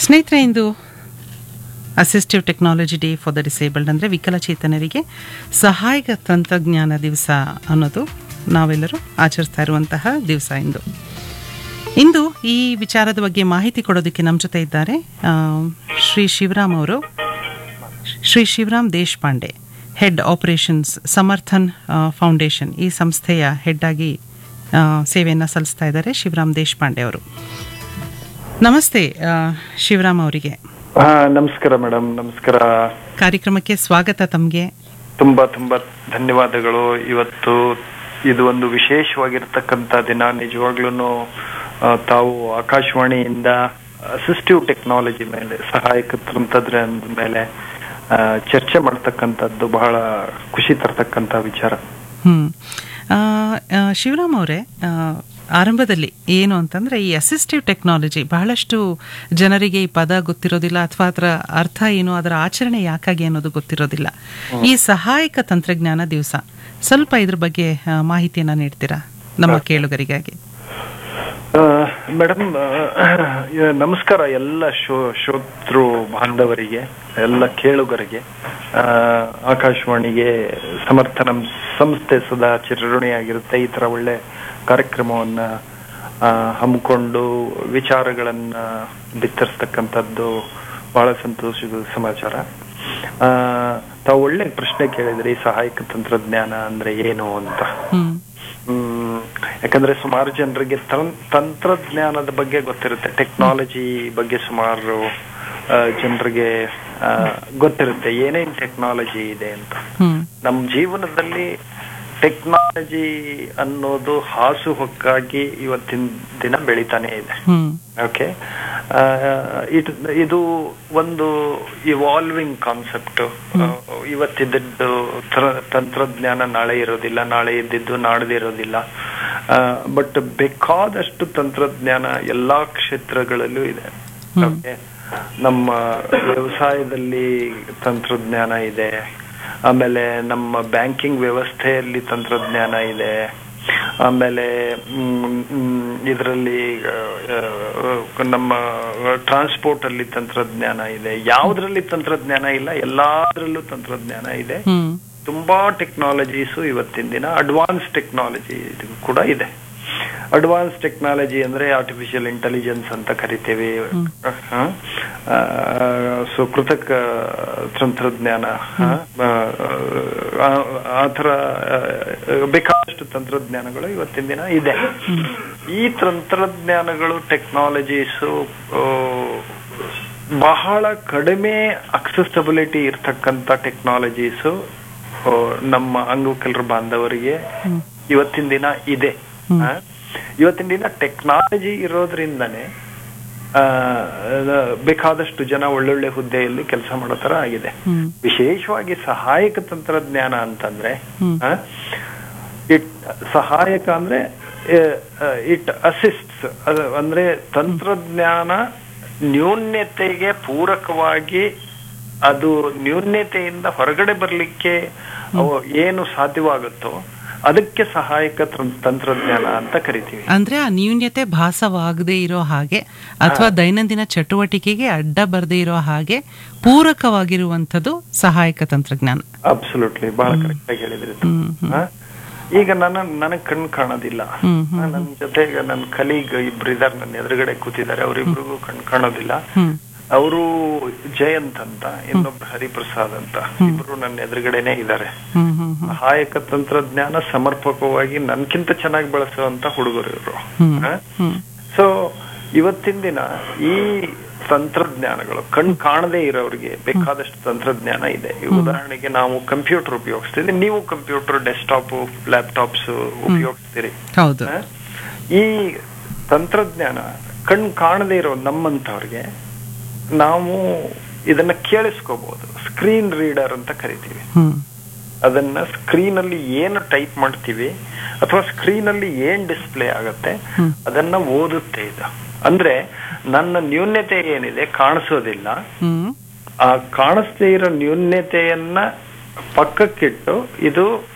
ಸ್ನೇಹಿತರೆ ಇಂದು assistive technology day for the disabled ಅಂದರೆ ವಿಕಲಚೇತನರಿಗೆ ಸಹಾಯಕ ತಂತ್ರಜ್ಞಾನ ದಿವಸ ಅನ್ನೋದು ನಾವೆಲ್ಲರೂ ಆಚರಿಸ್ತಾ ಇರುವಂತಹ ದಿವಸ ಇಂದು ಇಂದು ಈ ವಿಚಾರದ ಬಗ್ಗೆ ಮಾಹಿತಿ ಕೊಡೋದಕ್ಕೆ ನಮ್ಮ ಜೊತೆ ಇದ್ದಾರೆ ಆ, ಶ್ರೀ ಶಿವರಾಮ್ ಅವರು ಶ್ರೀ ಶಿವರಾಮ್ ದೇಶಪಾಂಡೆ ಹೆಡ್ ಆಪರೇಷನ್ಸ್ ಸಮರ್ಥನ್ ಆ, ಫೌಂಡೇಶನ್ ಈ ಸಂಸ್ಥೆಯ ಹೆಡ್ ಆಗಿ ಆ, ಸೇವೆಯನ್ನು ಸಲ್ಲಿಸ್ತಾ ಇದ್ದಾರೆ ಶಿವರಾಮ್ ದೇಶಪಾಂಡೆ ಅವರು ನಮಸ್ತೆ ಆ, ಶಿವರಾಮ್ ಅವರಿಗೆ ಹಾ ನಮಸ್ಕಾರ ಮೇಡಮ್ ನಮಸ್ಕಾರ ಕಾರ್ಯಕ್ರಮಕ್ಕೆ ಸ್ವಾಗತ ತಮಗೆ ತುಂಬಾ ತುಂಬಾ ಧನ್ಯವಾದಗಳು ಇವತ್ತು ಇದು ಒಂದು ವಿಶೇಷವಾಗಿರ್ತಕ್ಕಂಥ ದಿನ ನಿಜವಾಗ್ಲೂ ತಾವು ಆಕಾಶವಾಣಿಯಿಂದ ಅಸಿಸ್ಟಿವ್ ಟೆಕ್ನಾಲಜಿ ಮೇಲೆ ಸಹಾಯಕ ತಂತ್ರಜ್ಞಾನದ ಮೇಲೆ ಆ, ಚರ್ಚೆ ಮಾಡ್ತಕ್ಕಂಥದ್ದು ಬಹಳ ಖುಷಿ ತರ್ತಕ್ಕಂಥ ವಿಚಾರ ಹ್ಮ್ ಆ, ಆ, ಶಿವರಾಮ್ ಅವರೇ ಆ, ಆರಂಭದಲ್ಲಿ ಏನು ಅಂತಂದ್ರೆ ಈ ಅಸಿಸ್ಟಿವ್ ಟೆಕ್ನಾಲಜಿ ಬಹಳಷ್ಟು ಜನರಿಗೆ ಈ ಪದ ಗೊತ್ತಿರೋದಿಲ್ಲ ಅಥವಾ ಅದರ ಅರ್ಥ ಏನು ಅದರ ಆಚರಣೆ ಯಾಕಾಗಿ ಅನ್ನೋದು ಗೊತ್ತಿರೋದಿಲ್ಲ ಈ ಸಹಾಯಕ ತಂತ್ರಜ್ಞಾನ ದಿವಸ ಸ್ವಲ್ಪ ಇದ್ರ ಬಗ್ಗೆ ಆ, ಮಾಹಿತಿಯನ್ನ ನೀಡ್ತೀರಾ ನಮ್ಮ ಕೇಳುಗರಿಗಾಗಿ ಮೇಡಮ್ ನಮಸ್ಕಾರ ಎಲ್ಲ ಶೋ ಶ್ರೋತೃ ಬಾಂಧವರಿಗೆ ಎಲ್ಲ ಕೇಳುಗರಿಗೆ ಆ, ಆಕಾಶವಾಣಿಗೆ ಸಮರ್ಥನ ಸಂಸ್ಥೆ ಸದಾ ಚಿರಋಣಿಯಾಗಿರುತ್ತೆ ಈ ತರ ಒಳ್ಳೆ ಕಾರ್ಯಕ್ರಮವನ್ನ ಆ, ಹಮ್ಮಿಕೊಂಡು ವಿಚಾರಗಳನ್ನ ಬಿತ್ತರಿಸ್ತಕ್ಕಂಥದ್ದು ಬಹಳ ಸಂತೋಷದ ಸಮಾಚಾರ ಆ, ತಾವು ಒಳ್ಳೆ ಪ್ರಶ್ನೆ ಕೇಳಿದ್ರಿ ಸಹಾಯಕ ತಂತ್ರಜ್ಞಾನ ಅಂದ್ರೆ ಏನು ಅಂತ ಹ್ಮ್ ಹ್ಮ್ ಯಾಕಂದ್ರೆ ಸುಮಾರು ಜನರಿಗೆ ತಂ- ತಂತ್ರಜ್ಞಾನದ ಬಗ್ಗೆ ಗೊತ್ತಿರುತ್ತೆ ಟೆಕ್ನಾಲಜಿ ಬಗ್ಗೆ ಸುಮಾರು ಜನರಿಗೆ ಗೊತ್ತಿರುತ್ತೆ ಏನೇನ್ ಟೆಕ್ನಾಲಜಿ ಇದೆ ಅಂತ ಹ್ಮ್ ನಮ್ಮ ಜೀವನದಲ್ಲಿ ಟೆಕ್ನಾಲಜಿ ಅನ್ನೋದು ಹಾಸು ಹೊಕ್ಕಾಗಿ ಇವತ್ತಿನ ದಿನ ಬೆಳಿತಾನೆ ಇದೆ ಹ್ಮ್ ಓಕೆ ಇದು ಒಂದು ಇವಾಲ್ವಿಂಗ್ ಕಾನ್ಸೆಪ್ಟ್ ಇವತ್ತಿದ್ದದ್ದು ತ್ರ- ತಂತ್ರಜ್ಞಾನ ನಾಳೆ ಇರೋದಿಲ್ಲ ನಾಳೆ ಇದ್ದಿದ್ದು ನಾಡ್ದು ಇರೋದಿಲ್ಲ ಬಟ್ ಬೇಕಾದಷ್ಟು ತಂತ್ರಜ್ಞಾನ ಎಲ್ಲಾ ಕ್ಷೇತ್ರಗಳಲ್ಲೂ ಇದೆ ಓಕೆ ನಮ್ಮ ವ್ಯವಸಾಯದಲ್ಲಿ ತಂತ್ರಜ್ಞಾನ ಇದೆ ಆಮೇಲೆ ನಮ್ಮ ಬ್ಯಾಂಕಿಂಗ್ ವ್ಯವಸ್ಥೆಯಲ್ಲಿ ತಂತ್ರಜ್ಞಾನ ಇದೆ ಆಮೇಲೆ ಇದರಲ್ಲಿ ನಮ್ಮ ಟ್ರಾನ್ಸ್ಪೋರ್ಟ್ ಅಲ್ಲಿ ತಂತ್ರಜ್ಞಾನ ಇದೆ ಯಾವ್ದ್ರಲ್ಲಿ ತಂತ್ರಜ್ಞಾನ ಇಲ್ಲ ಎಲ್ಲಾದ್ರಲ್ಲೂ ತಂತ್ರಜ್ಞಾನ ಇದೆ ಹ್ಮ್ ತುಂಬಾ ಟೆಕ್ನಾಲಜೀಸು ಇವತ್ತಿನ ದಿನ ಅಡ್ವಾನ್ಸ್ ಟೆಕ್ನಾಲಜಿ ಕೂಡ ಇದೆ ಅಡ್ವಾನ್ಸ್ ಟೆಕ್ನಾಲಜಿ ಅಂದ್ರೆ ಆರ್ಟಿಫಿಷಿಯಲ್ ಇಂಟೆಲಿಜೆನ್ಸ್ ಅಂತ ಕರಿತೇವೆ ಸೊ ಕೃತಕ ತಂತ್ರಜ್ಞಾನ ಹ? ಆ, ಆ ಥರ ಆ, ಬೇಕಾದಷ್ಟು ತಂತ್ರಜ್ಞಾನಗಳು ಇವತ್ತಿನ ದಿನ ಇದೆ ಈ ತಂತ್ರಜ್ಞಾನಗಳು ಟೆಕ್ನಾಲಜೀಸು ಬಹಳ ಕಡಿಮೆ ಅಕ್ಸೆಸಿಬಿಲಿಟಿ ಇರ್ತಕ್ಕಂಥ ಟೆಕ್ನಾಲಜೀಸು ನಮ್ಮ ಅಂಗವಿಕಲರ ಬಾಂಧವರಿಗೆ ಇವತ್ತಿನ ದಿನ ಇದೆ ಆ, ಇವತ್ತಿನ ದಿನ ಟೆಕ್ನಾಲಜಿ ಇರೋದ್ರಿಂದನೇ ಆ, ಬೇಕಾದಷ್ಟು ಜನ ಒಳ್ಳೊಳ್ಳೆ ಹುದ್ದೆಯಲ್ಲಿ ಕೆಲಸ ಮಾಡೋ ತರ ಆಗಿದೆ ಹ್ಮ್ ವಿಶೇಷವಾಗಿ ಸಹಾಯಕ ತಂತ್ರಜ್ಞಾನ ಅಂತಂದ್ರೆ ಹ್ಮ್. ಇಟ್ ಸಹಾಯಕ ಅಂದ್ರೆ ಇಟ್ ಅಸಿಸ್ಟ್ಸ್ ಅಂದ್ರೆ ತಂತ್ರಜ್ಞಾನ ನ್ಯೂನ್ಯತೆಗೆ ಪೂರಕವಾಗಿ ಅದು ನ್ಯೂನ್ಯತೆಯಿಂದ ಹೊರಗಡೆ ಬರ್ಲಿಕ್ಕೆ ಅವು ಏನು ಸಾಧ್ಯವಾಗುತ್ತೋ ಅದಕ್ಕೆ ಸಹಾಯಕ ತಂ- ತಂತ್ರಜ್ಞಾನ ಅಂತ ಕರಿತೀವಿ ಅಂದ್ರೆ ಆ ನ್ಯೂನ್ಯತೆ ಭಾಸವಾಗದೇ ಇರೋ ಹಾಗೆ ಅಥವಾ ದೈನಂದಿನ ಚಟುವಟಿಕೆಗೆ ಅಡ್ಡ ಬರದೇ ಇರೋ ಹಾಗೆ ಪೂರಕವಾಗಿರುವಂಥದ್ದು ಸಹಾಯಕ ತಂತ್ರಜ್ಞಾನ ಅಬ್ಸಲ್ಯೂಟ್ಲಿ ಬಹಳ ಕರೆಕ್ಟ್ ಆಗಿ ಹೇಳಿದ್ರಿ ತಾವು. ಹ್ಮ್, ಹ್ಮ್. ಆ? ಈಗ ನನ್ನ ನನಗ್ ಕಣ್ ಕಾಣೋದಿಲ್ಲ ಹ್ಮ್, ಹ್ಮ್, ಆ, ನನ್ ಜೊತೆಗೆ ನನ್ನ ಕಲೀಗ್ ಇಬ್ರು ಇದಾರೆ ನನ್ನ ಎದುರುಗಡೆ ಕೂತಿದ್ದಾರೆ ಅವರಿಬ್ರಿಗೂ ಕಣ್ ಕಾಣೋದಿಲ್ಲ ಹ್ಮ್ ಅವರು ಜಯಂತ್ ಅಂತ ಇನ್ನೊಬ್ರು ಹರಿಪ್ರಸಾದ್ ಅಂತ ಇಬ್ರು ನನ್ನ ಎದುರುಗಡೆನೆ ಇದ್ದಾರೆ ಹ್ಮ್ ಹ್ಮ್ ಹ್ಮ್ ಸಹಾಯಕ ತಂತ್ರಜ್ಞಾನ ಸಮರ್ಪಕವಾಗಿ ನನ್ಕಿಂತ ಚೆನ್ನಾಗಿ ಬಳಸುವಂತ ಹುಡುಗರು ಇವರು ಹ್ಮ್. ಹ್ಮ್ ಸೊ ಇವತ್ತಿನ ದಿನ ಈ ತಂತ್ರಜ್ಞಾನಗಳು ಕಣ್ ಕಾಣದೇ ಇರೋರಿಗೆ ಬೇಕಾದಷ್ಟು ತಂತ್ರಜ್ಞಾನ ಇದೆ ಈ ಉದಾಹರಣೆಗೆ ನಾವು ಕಂಪ್ಯೂಟರ್ ಉಪಯೋಗಿಸ್ತೀವಿ ನೀವು ಕಂಪ್ಯೂಟರ್ ಡೆಸ್ಕ್ಟಾಪ್ ಲ್ಯಾಪ್ಟಾಪ್ಸ್ ಉಪಯೋಗಿಸ್ತೀರಿ ಹೌದು ಆ? ಈ ತಂತ್ರಜ್ಞಾನ ಕಣ್ ಕಾಣದೇ ಇರೋ ನಮ್ಮಂತವ್ರಿಗೆ ನಾವು ಇದನ್ನ ಕೇಳಿಸ್ಕೋಬಹುದು ಸ್ಕ್ರೀನ್ ರೀಡರ್ ಅಂತ ಕರಿತೀವಿ ಹ್ಮ್ ಅದನ್ನ ಸ್ಕ್ರೀನ್ ಅಲ್ಲಿ ಏನು ಟೈಪ್ ಮಾಡ್ತೀವಿ ಅಥವಾ ಸ್ಕ್ರೀನ್ ಅಲ್ಲಿ ಏನ್ ಡಿಸ್ಪ್ಲೇ ಆಗತ್ತೆ ಹ್ಮ್. ಅದನ್ನ ಓದುತ್ತೆ ಇದು ಅಂದ್ರೆ ನನ್ನ ನ್ಯೂನ್ಯತೆ ಏನಿದೆ ಕಾಣಿಸೋದಿಲ್ಲ ಹ್ಮ್ ಆ ಕಾಣಿಸ್ದೇ ಇರೋ ನ್ಯೂನ್ಯತೆಯನ್ನ ಪಕ್ಕಕ್ಕಿಟ್ಟು ಇದು